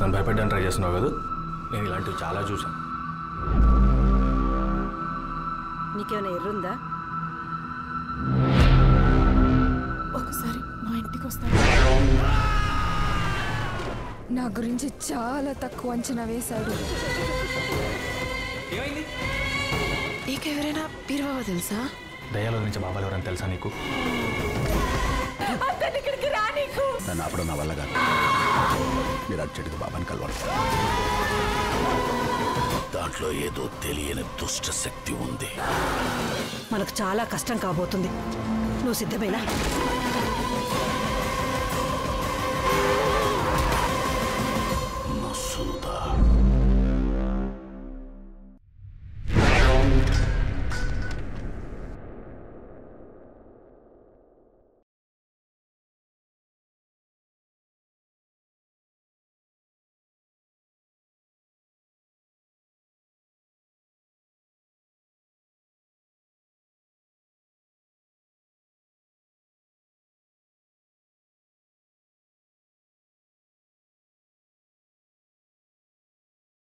నన్ను భయపెట్టడానికి ట్రై చేస్తున్నావు కదా నేను ఇలాంటివి చాలా చూసాను నీకేమైనా ఎర్రుందా ఒకసారి మా ఇంటికి వస్తాను నా గురించి చాలా తక్కువ అంచనా వేశాడు నీకెవరైనా పీరబాబా తెలుసా దయాల గురించి బాబాలు ఎవరైనా తెలుసా నీకు నన్ను ఆపడం నా వల్ల కాదు మీరు అర్జెంటుగా బాబాని కలవాలి దాంట్లో ఏదో తెలియని దుష్ట శక్తి ఉంది మనకు చాలా కష్టం కాబోతుంది నువ్వు సిద్ధమేనా